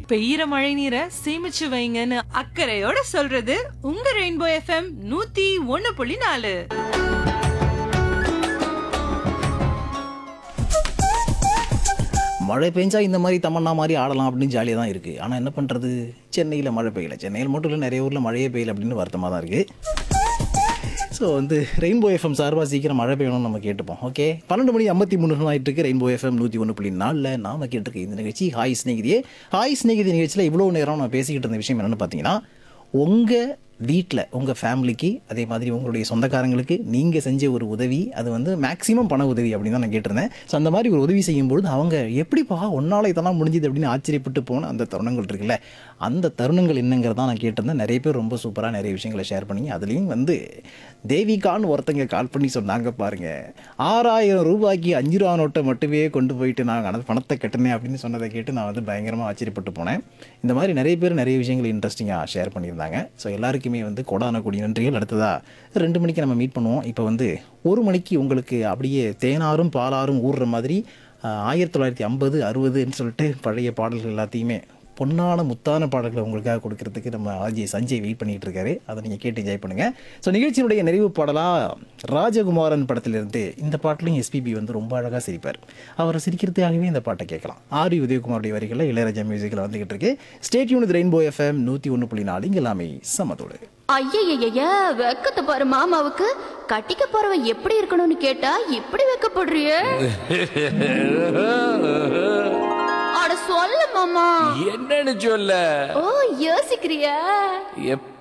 பெய்யற மழை நீரை சேமிச்சு வைங்கன்னு அக்கறையோட சொல்றது உங்க ரெயின்போ எஃப்எம் நூத்தி ஒன்னு புள்ளி நாலு மழை பெஞ்சா இந்த மாதிரி தமன்னா மாதிரி ஆடலாம் அப்படின்னு ஜாலியாக தான் இருக்குது ஆனால் என்ன பண்ணுறது சென்னையில் மழை பெய்யல சென்னையில் மட்டும் இல்லை நிறைய ஊரில் மழையே பெய்யல அப்படின்னு வருத்தமாக தான் இருக்குது ஸோ வந்து ரெயின்போ எஃப்எம் சார்பாக சீக்கிரம் மழை பெய்யணும்னு நம்ம கேட்டுப்போம் ஓகே பன்னெண்டு மணி ஐம்பத்தி மூணு நிமிஷம் ஆயிட்டு இருக்கு ரெயின்போ எஃப்எம் நூற்றி ஒன்று புள்ளி நாலில் நாம கேட்டிருக்க இந்த நிகழ்ச்சி ஹாய் ஸ்நேகிதியே ஹாய் ஸ்நேகிதி நிகழ்ச்சியில் இவ்வளோ நேரம் நான் பேசிக்கிட்டு இருந்த விஷயம் என்னென்னு பார்த்தீங்கன்னா உங்கள் வீட்டில் உங்கள் ஃபேமிலிக்கு அதே மாதிரி உங்களுடைய சொந்தக்காரங்களுக்கு நீங்கள் செஞ்ச ஒரு உதவி அது வந்து மேக்ஸிமம் பண உதவி அப்படின்னு தான் நான் கேட்டிருந்தேன் ஸோ அந்த மாதிரி ஒரு உதவி செய்யும்பொழுது அவங்க எப்படிப்பா ஒன்னால இதெல்லாம் முடிஞ்சுது அப்படின்னு ஆச்சரியப்பட்டு போன அந்த தருணங்கள் இருக்குல்ல அந்த தருணங்கள் என்னங்கிறதான் நான் கேட்டிருந்தேன் நிறைய பேர் ரொம்ப சூப்பராக நிறைய விஷயங்களை ஷேர் பண்ணி அதுலேயும் வந்து தேவிகான்னு ஒருத்தங்க கால் பண்ணி சொன்னாங்க பாருங்க ஆறாயிரம் ரூபாய்க்கு அஞ்சு ரூபா நோட்டை மட்டுமே கொண்டு போயிட்டு நான் அந்த பணத்தை கட்டினேன் அப்படின்னு சொன்னதை கேட்டு நான் வந்து பயங்கரமாக ஆச்சரியப்பட்டு போனேன் இந்த மாதிரி நிறைய பேர் நிறைய விஷயங்கள் இன்ட்ரெஸ்டிங்காக ஷேர் பண்ணியிருந்தாங்க ஸோ எல்லாருக்குமே வந்து கொடான கொடி நன்றிகள் அடுத்ததா ரெண்டு மணிக்கு நம்ம மீட் பண்ணுவோம் இப்போ வந்து ஒரு மணிக்கு உங்களுக்கு அப்படியே தேனாரும் பாலாரும் ஊறுற மாதிரி ஆஹ், ஆயிரத்தி தொள்ளாயிரத்தி ஐம்பது அறுபதுன்னு சொல்லிட்டு பழைய பாடல்கள் எல்லாத்தையுமே பொன்னான முத்தான பாடல்களை உங்களுக்காக கொடுக்கறதுக்கு நம்ம ஆஜி சஞ்சய் வெயிட் பண்ணிட்டு இருக்காரு அதை நீங்கள் கேட்டு என்ஜாய் பண்ணுங்க ஸோ நிகழ்ச்சியினுடைய நிறைவு பாடலாக ராஜகுமாரன் படத்திலிருந்து இந்த பாட்டிலையும் எஸ்பிபி வந்து ரொம்ப அழகாக சிரிப்பார் அவரை சிரிக்கிறதுக்காகவே இந்த பாட்டை கேட்கலாம் ஆரி உதயகுமாருடைய வரிகளில் இளையராஜா மியூசிக்கில் வந்துகிட்டு இருக்கு ஸ்டேட் யூனிட் ரெயின்போ எஃப்எம் நூற்றி ஒன்று புள்ளி நாலு இங்கே எல்லாமே சமத்தோடு ஐயய்யய்ய வெக்கத்தை பாரு மாமாவுக்கு கட்டிக்க போறவன் எப்படி இருக்கணும்னு கேட்டா இப்படி வெக்கப்படுறியே அட சொல்ல மாமா என்னன்னு சொல்ல ஓ யோசிக்கிறியா எப்ப